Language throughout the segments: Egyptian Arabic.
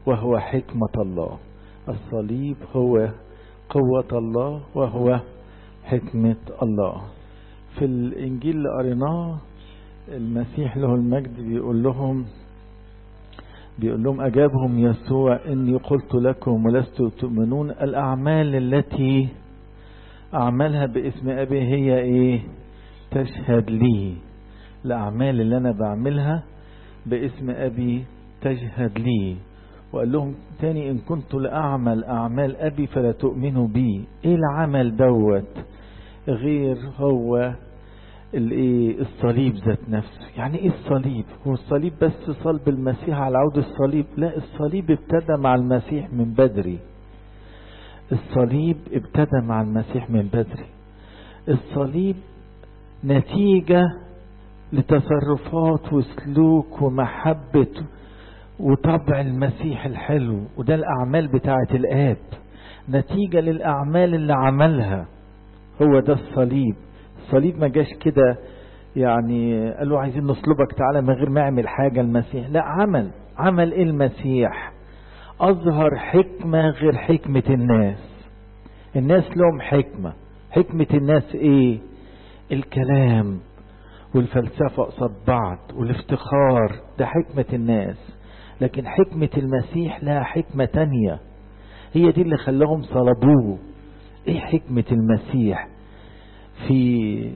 وهو حكمة الله الصليب هو قوة الله وهو حكمة الله في الإنجيل اللي قريناه المسيح له المجد بيقول لهم بيقول لهم أجابهم يسوع إني قلت لكم ولست تؤمنون الأعمال التي أعملها باسم أبي هي إيه تشهد لي الأعمال اللي أنا بعملها باسم أبي تشهد لي وقال لهم تاني إن كنت لأعمل أعمال أبي فلا تؤمنوا بي إيه العمل دوت غير هو الايه الصليب ذات نفسه يعني ايه الصليب هو الصليب بس صلب المسيح على عود الصليب لا الصليب ابتدى مع المسيح من بدري الصليب ابتدى مع المسيح من بدري الصليب نتيجة لتصرفات وسلوك ومحبة وطبع المسيح الحلو وده الأعمال بتاعة الآب نتيجة للأعمال اللي عملها هو ده الصليب الصليب ما جاش كده يعني قالوا عايزين نصلبك تعالى من غير ما يعمل حاجة المسيح لا عمل عمل ايه المسيح اظهر حكمة غير حكمة الناس الناس لهم حكمة حكمة الناس ايه الكلام والفلسفة قصاد بعض والافتخار ده حكمة الناس لكن حكمة المسيح لها حكمة تانية هي دي اللي خلاهم صلبوه ايه حكمة المسيح في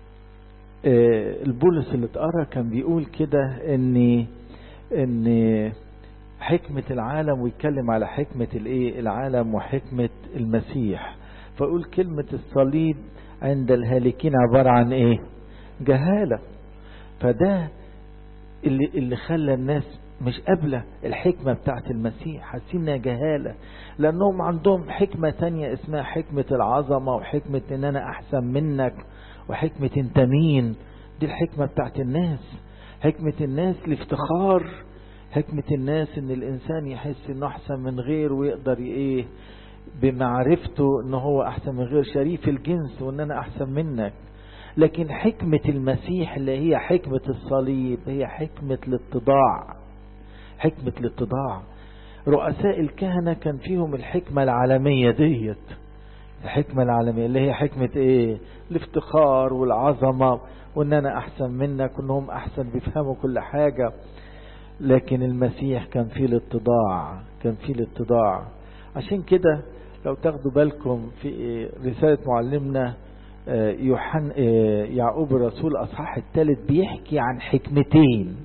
البولس اللي اتقرا كان بيقول كده ان ان حكمة العالم ويتكلم على حكمة الايه العالم وحكمة المسيح فيقول كلمة الصليب عند الهالكين عبارة عن ايه جهالة فده اللي, اللي خلى الناس مش قابلة الحكمة بتاعت المسيح حاسين جهالة لأنهم عندهم حكمة تانية اسمها حكمة العظمة وحكمة إن أنا أحسن منك وحكمة أنت مين دي الحكمة بتاعت الناس حكمة الناس الافتخار حكمة الناس إن الإنسان يحس إنه أحسن من غيره ويقدر إيه بمعرفته إنه هو أحسن من غير شريف الجنس وإن أنا أحسن منك لكن حكمة المسيح اللي هي حكمة الصليب هي حكمة الاتضاع حكمة الاتضاع رؤساء الكهنة كان فيهم الحكمة العالمية ديت الحكمة العالمية اللي هي حكمة ايه الافتخار والعظمة وان انا احسن منك وانهم احسن بيفهموا كل حاجة لكن المسيح كان فيه الاتضاع كان فيه الاتضاع عشان كده لو تاخدوا بالكم في رسالة معلمنا يوحنا يعقوب الرسول اصحاح الثالث بيحكي عن حكمتين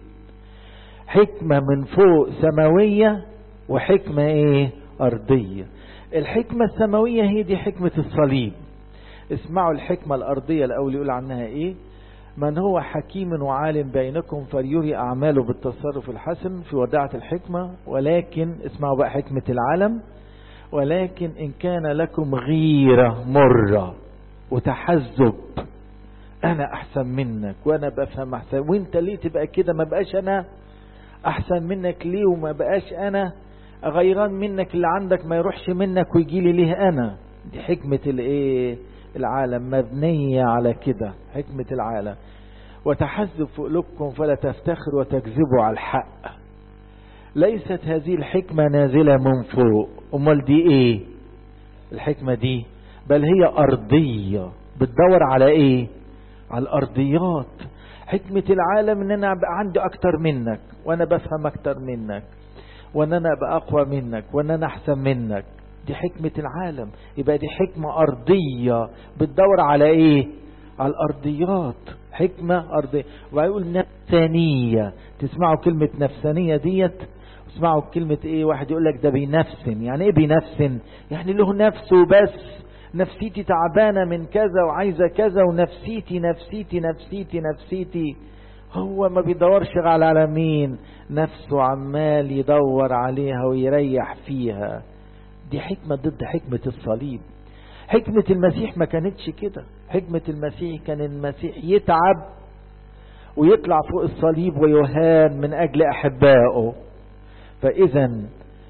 حكمة من فوق سماوية وحكمة ايه ارضية الحكمة السماوية هي دي حكمة الصليب اسمعوا الحكمة الارضية الاول يقول عنها ايه من هو حكيم وعالم بينكم فليري اعماله بالتصرف الحسن في وداعة الحكمة ولكن اسمعوا بقى حكمة العالم ولكن ان كان لكم غيرة مرة وتحزب انا احسن منك وانا بفهم احسن وانت ليه تبقى كده ما بقاش انا احسن منك ليه وما بقاش انا غيران منك اللي عندك ما يروحش منك ويجي لي ليه انا دي حكمة الايه العالم مبنية على كده حكمة العالم وتحزب في قلوبكم فلا تفتخروا وتكذبوا على الحق ليست هذه الحكمة نازلة من فوق امال دي ايه الحكمة دي بل هي ارضية بتدور على ايه على الارضيات حكمة العالم ان انا ابقى عندي اكتر منك وانا بفهم اكتر منك وان انا ابقى اقوى منك وان انا احسن منك دي حكمة العالم يبقى دي حكمة ارضية بتدور على ايه على الارضيات حكمة ارضية ويقول نفسانية تسمعوا كلمة نفسانية ديت تسمعوا كلمة ايه واحد يقول لك ده بينفسن يعني ايه بينفسن يعني له نفسه بس نفسيتي تعبانة من كذا وعايزة كذا ونفسيتي نفسيتي نفسيتي نفسيتي هو ما بيدورش على على مين نفسه عمال يدور عليها ويريح فيها دي حكمة ضد حكمة الصليب حكمة المسيح ما كانتش كده حكمة المسيح كان المسيح يتعب ويطلع فوق الصليب ويهان من أجل أحبائه فإذا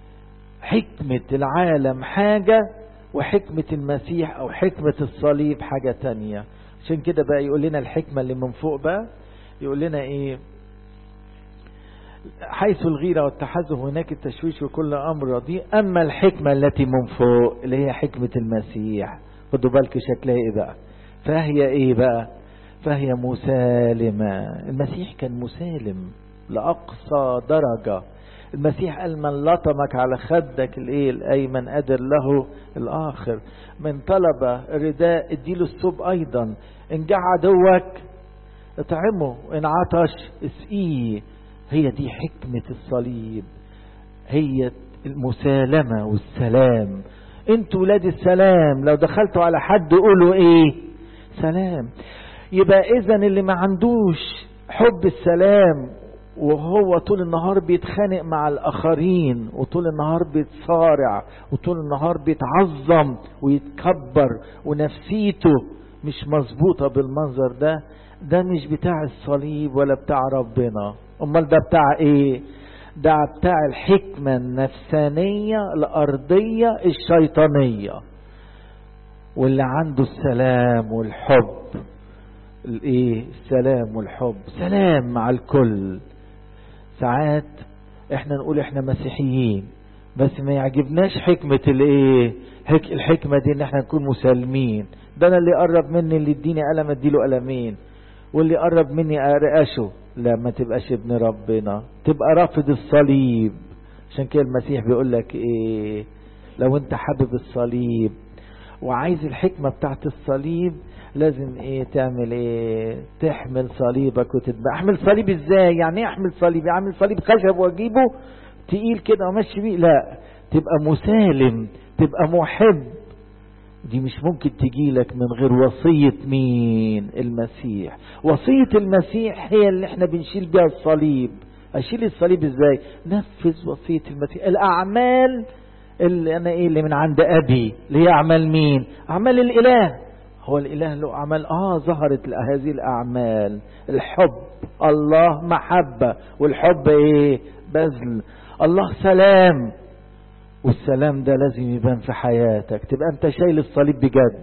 حكمة العالم حاجة وحكمة المسيح أو حكمة الصليب حاجة تانية عشان كده بقى يقول لنا الحكمة اللي من فوق بقى يقول لنا إيه حيث الغيرة والتحزب هناك التشويش وكل أمر رديء أما الحكمة التي من فوق اللي هي حكمة المسيح خدوا بالك شكلها إيه بقى فهي إيه بقى فهي مسالمة المسيح كان مسالم لأقصى درجة المسيح قال من لطمك على خدك الايه الايمن قدر له الاخر من طلب رداء اديله الثوب ايضا ان جاع عدوك اطعمه ان عطش اسقيه هي دي حكمة الصليب هي المسالمة والسلام انتوا ولاد السلام لو دخلتوا على حد قولوا ايه سلام يبقى اذا اللي ما عندوش حب السلام وهو طول النهار بيتخانق مع الآخرين وطول النهار بيتصارع وطول النهار بيتعظم ويتكبر ونفسيته مش مظبوطة بالمنظر ده ده مش بتاع الصليب ولا بتاع ربنا امال ده بتاع ايه ده بتاع الحكمة النفسانية الأرضية الشيطانية واللي عنده السلام والحب الايه السلام والحب سلام مع الكل ساعات احنا نقول احنا مسيحيين بس ما يعجبناش حكمة الايه الحكمة دي ان احنا نكون مسالمين ده انا اللي قرب مني اللي يديني قلم اديله قلمين واللي قرب مني ارقشه لا ما تبقاش ابن ربنا تبقى رافض الصليب عشان كده المسيح بيقول لك ايه لو انت حابب الصليب وعايز الحكمة بتاعت الصليب لازم ايه تعمل ايه تحمل صليبك وتتبع احمل صليب ازاي يعني ايه احمل صليب اعمل صليب خشب واجيبه تقيل كده ومشي بيه لا تبقى مسالم تبقى محب دي مش ممكن تجي لك من غير وصية مين المسيح وصية المسيح هي اللي احنا بنشيل بيها الصليب اشيل الصليب ازاي نفذ وصية المسيح الاعمال اللي انا ايه اللي من عند ابي اللي هي اعمال مين اعمال الاله هو الاله له اعمال اه ظهرت هذه الاعمال الحب الله محبة والحب ايه بذل الله سلام والسلام ده لازم يبان في حياتك تبقى انت شايل الصليب بجد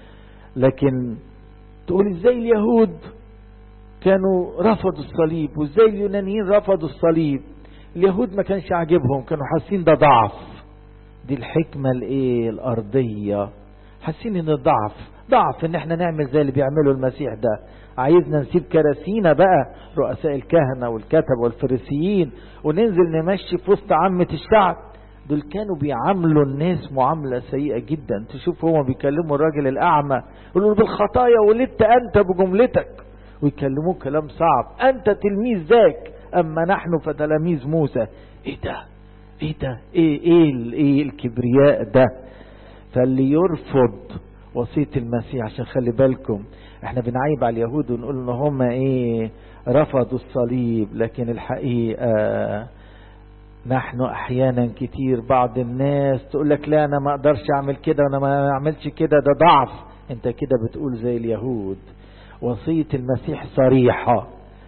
لكن تقول ازاي اليهود كانوا رفضوا الصليب وازاي اليونانيين رفضوا الصليب اليهود ما كانش عاجبهم كانوا حاسين ده ضعف دي الحكمة الايه الارضية حاسين ان ضعف ضعف ان احنا نعمل زي اللي بيعمله المسيح ده عايزنا نسيب كراسينا بقى رؤساء الكهنة والكتب والفريسيين وننزل نمشي في وسط عامة الشعب دول كانوا بيعاملوا الناس معاملة سيئة جدا تشوف هما بيكلموا الراجل الأعمى يقولوا بالخطايا ولدت أنت بجملتك ويكلموه كلام صعب أنت تلميذ ذاك أما نحن فتلاميذ موسى إيه ده إيه ده إيه إيه, إيه الكبرياء ده فاللي يرفض وصية المسيح عشان خلي بالكم احنا بنعيب على اليهود ونقول ان هم ايه رفضوا الصليب لكن الحقيقة نحن احيانا كتير بعض الناس تقول لك لا انا ما اقدرش اعمل كده وانا ما اعملش كده ده ضعف انت كده بتقول زي اليهود وصية المسيح صريحة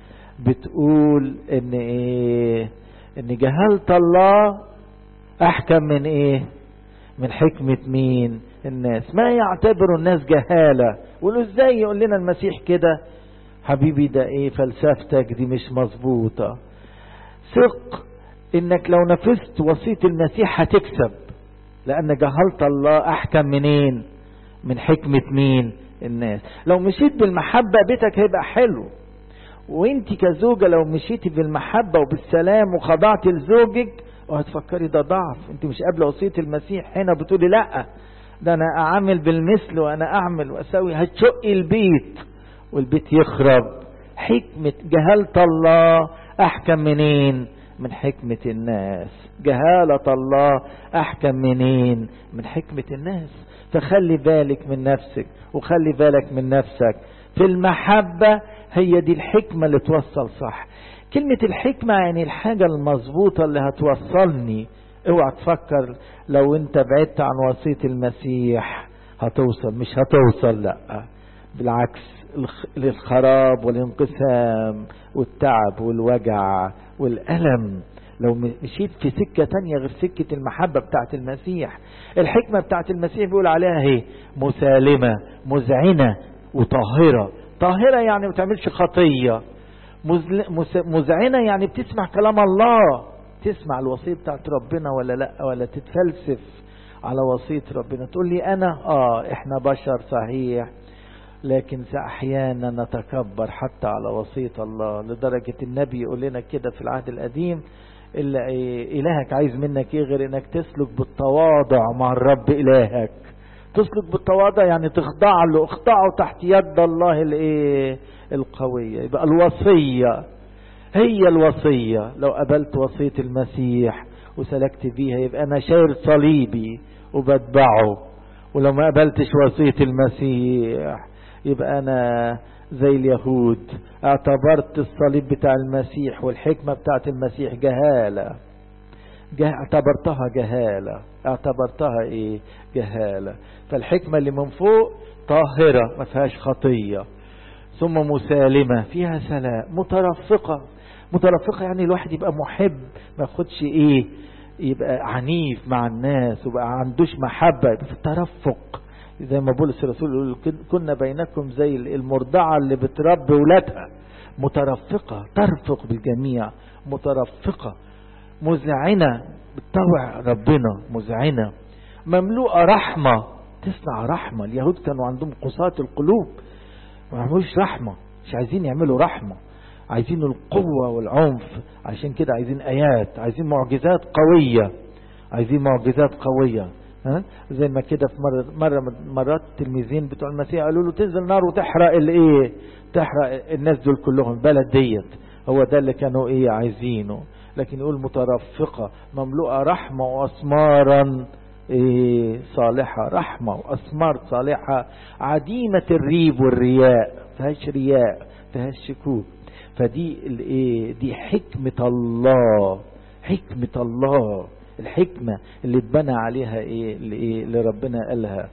بتقول ان ايه ان جهلت الله احكم من ايه من حكمة مين الناس ما يعتبر الناس جهالة يقولوا ازاي يقول لنا المسيح كده حبيبي ده ايه فلسفتك دي مش مظبوطة ثق انك لو نفذت وصية المسيح هتكسب لان جهلت الله احكم منين من حكمة مين الناس لو مشيت بالمحبة بيتك هيبقى حلو وانت كزوجة لو مشيتي بالمحبة وبالسلام وخضعت لزوجك وهتفكري ده ضعف انت مش قابله وصية المسيح هنا بتقولي لا ده انا اعمل بالمثل وانا اعمل واسوي هتشقي البيت والبيت يخرب حكمة جهالة الله احكم منين من حكمة الناس جهالة الله احكم منين من حكمة الناس فخلي بالك من نفسك وخلي بالك من نفسك في المحبة هي دي الحكمة اللي توصل صح كلمة الحكمة يعني الحاجة المظبوطة اللي هتوصلني اوعى تفكر لو انت بعدت عن وصية المسيح هتوصل مش هتوصل لا بالعكس الخراب والانقسام والتعب والوجع والألم لو مشيت في سكة تانية غير سكة المحبة بتاعت المسيح الحكمة بتاعت المسيح بيقول عليها هي مسالمة مذعنة وطاهرة طاهرة يعني ما تعملش خطية مذعنة يعني بتسمع كلام الله تسمع الوصية بتاعت ربنا ولا لا ولا تتفلسف على وصية ربنا تقول لي أنا آه إحنا بشر صحيح لكن أحيانا نتكبر حتى على وصية الله لدرجة النبي يقول لنا كده في العهد القديم إلا إيه إلهك عايز منك إيه غير إنك تسلك بالتواضع مع الرب إلهك تسلك بالتواضع يعني تخضع له اخضعوا تحت يد الله الايه القوية يبقى الوصية هي الوصية لو قبلت وصية المسيح وسلكت بيها يبقى أنا شايل صليبي وبتبعه ولو ما قبلتش وصية المسيح يبقى أنا زي اليهود اعتبرت الصليب بتاع المسيح والحكمة بتاعت المسيح جهالة اعتبرتها جهالة اعتبرتها ايه جهالة فالحكمة اللي من فوق طاهرة ما فيهاش خطية ثم مسالمة فيها سلام مترفقة مترفقة يعني الواحد يبقى محب ما ياخدش ايه يبقى عنيف مع الناس وبقى عندوش محبة يبقى في الترفق زي ما بولس الرسول يقول كنا بينكم زي المرضعة اللي بتربي ولادها مترفقة ترفق بالجميع مترفقة مذعنة بتطوع ربنا مذعنة مملوءة رحمة تصنع رحمة اليهود كانوا عندهم قساة القلوب ما عملوش رحمة مش عايزين يعملوا رحمة عايزين القوة والعنف عشان كده عايزين آيات عايزين معجزات قوية عايزين معجزات قوية ها زي ما كده في مرة, مرة من مرات التلميذين بتوع المسيح قالوا له تنزل نار وتحرق الايه تحرق الناس دول كلهم البلد ديت هو ده اللي كانوا ايه عايزينه لكن يقول مترفقة مملوءة رحمة وأسمارا إيه صالحة رحمة وأسمار صالحة عديمة الريب والرياء فيهاش رياء فيهاش شكوك فدي الايه دي حكمة الله حكمة الله الحكمة اللي اتبنى عليها ايه اللي, إيه اللي ربنا قالها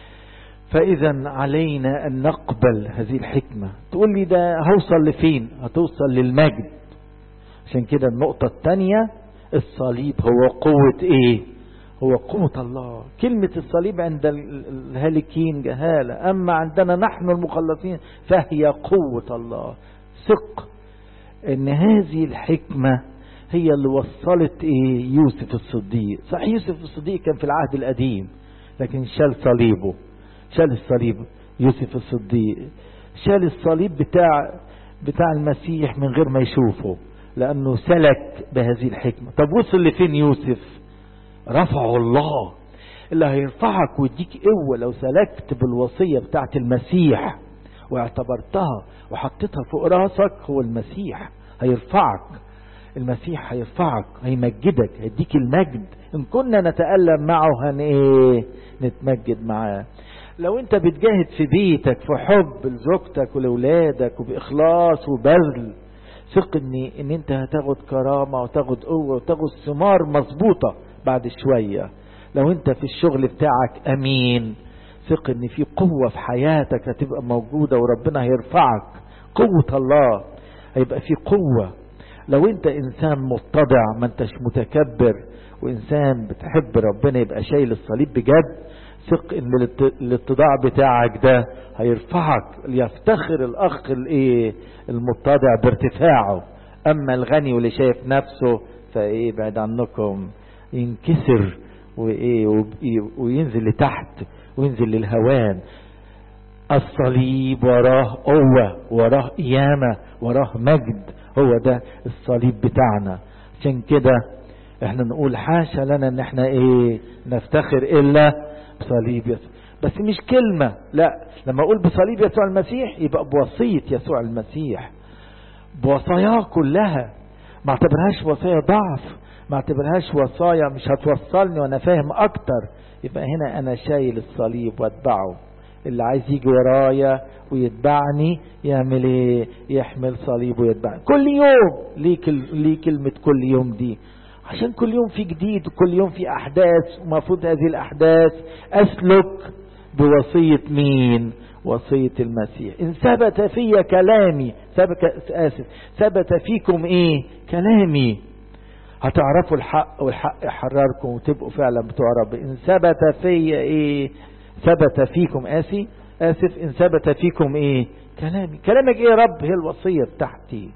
فاذا علينا ان نقبل هذه الحكمة تقول لي ده هوصل لفين هتوصل للمجد عشان كده النقطة الثانية الصليب هو قوة ايه هو قوة الله كلمة الصليب عند الهالكين جهالة أما عندنا نحن المخلصين فهي قوة الله ثق ان هذه الحكمة هي اللي وصلت ايه يوسف الصديق صحيح يوسف الصديق كان في العهد القديم لكن شال صليبه شال الصليب يوسف الصديق شال الصليب بتاع بتاع المسيح من غير ما يشوفه لانه سلك بهذه الحكمة طب وصل لفين يوسف رفعه الله اللي هيرفعك ويديك قوة لو سلكت بالوصية بتاعت المسيح واعتبرتها وحطيتها فوق راسك هو المسيح هيرفعك المسيح هيرفعك هيمجدك هيديك المجد ان كنا نتألم معه هن ايه نتمجد معاه لو انت بتجاهد في بيتك في حب لزوجتك ولولادك وبإخلاص وبذل ثق ان ان انت هتاخد كرامة وتاخد قوة وتاخد ثمار مظبوطة بعد شوية لو انت في الشغل بتاعك امين ثق ان في قوة في حياتك هتبقى موجودة وربنا هيرفعك قوة الله هيبقى في قوة لو انت انسان متضع ما انتش متكبر وانسان بتحب ربنا يبقى شايل الصليب بجد ثق ان الاتضاع بتاعك ده هيرفعك ليفتخر الاخ الايه المتضع بارتفاعه اما الغني واللي شايف نفسه فايه بعد عنكم ينكسر وايه وينزل لتحت وينزل للهوان الصليب وراه قوة وراه قيامة وراه مجد هو ده الصليب بتاعنا عشان كده احنا نقول حاشا لنا ان احنا ايه نفتخر الا بصليب يسوع بس مش كلمة لا لما اقول بصليب يسوع المسيح يبقى بوصية يسوع المسيح بوصاياه كلها ما اعتبرهاش وصايا ضعف ما اعتبرهاش وصايا مش هتوصلني وانا فاهم اكتر يبقى هنا انا شايل الصليب واتبعه اللي عايز يجي ورايا ويتبعني يعمل ايه يحمل صليب ويتبعني كل يوم ليه, كل ليه كلمة كل يوم دي عشان كل يوم في جديد وكل يوم في احداث ومفروض هذه الاحداث اسلك بوصية مين وصية المسيح ان ثبت في كلامي ثبت اسف ثبت فيكم ايه كلامي هتعرفوا الحق والحق يحرركم وتبقوا فعلا بتوع رب ان ثبت في ايه ثبت فيكم اسي اسف ان ثبت فيكم ايه كلامي كلامك ايه يا رب هي الوصية بتاعتي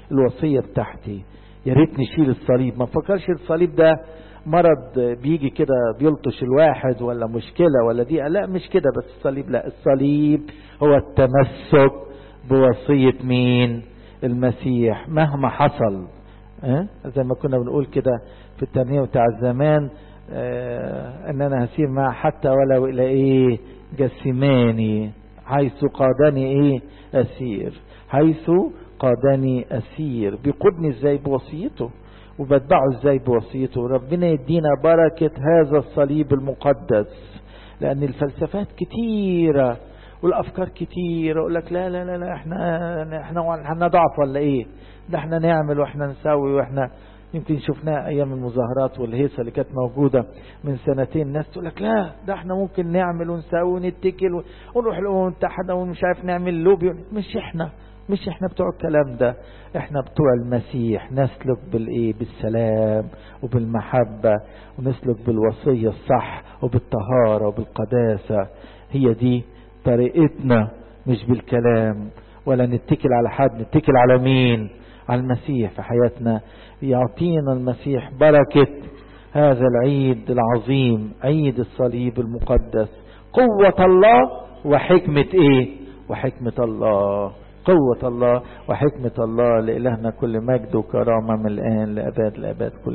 الوصية بتاعتي يا ريت نشيل الصليب ما فكرش الصليب ده مرض بيجي كده بيلطش الواحد ولا مشكلة ولا دي لا مش كده بس الصليب لا الصليب هو التمسك بوصية مين المسيح مهما حصل أه؟ زي ما كنا بنقول كده في الترنيمة بتاع الزمان أه ان انا هسير معه حتى ولو الى ايه جسماني حيث قادني ايه اسير حيث قادني اسير بيقودني ازاي بوصيته وبتبعه ازاي بوصيته ربنا يدينا بركة هذا الصليب المقدس لان الفلسفات كتيرة والافكار كتيرة يقول لك لا لا لا لا احنا احنا احنا ضعف ولا ايه ده احنا نعمل واحنا نسوي واحنا يمكن شفناها ايام المظاهرات والهيصة اللي كانت موجودة من سنتين ناس تقول لك لا ده احنا ممكن نعمل ونسوي ونتكل ونروح الامم المتحدة ومش عارف نعمل لوبي مش احنا مش احنا بتوع الكلام ده احنا بتوع المسيح نسلك بالايه بالسلام وبالمحبة ونسلك بالوصية الصح وبالطهارة وبالقداسة هي دي طريقتنا مش بالكلام ولا نتكل على حد نتكل على مين على المسيح في حياتنا يعطينا المسيح بركة هذا العيد العظيم عيد الصليب المقدس قوة الله وحكمة ايه وحكمة الله قوة الله وحكمة الله لإلهنا كل مجد وكرامة من الآن لأباد الأباد كل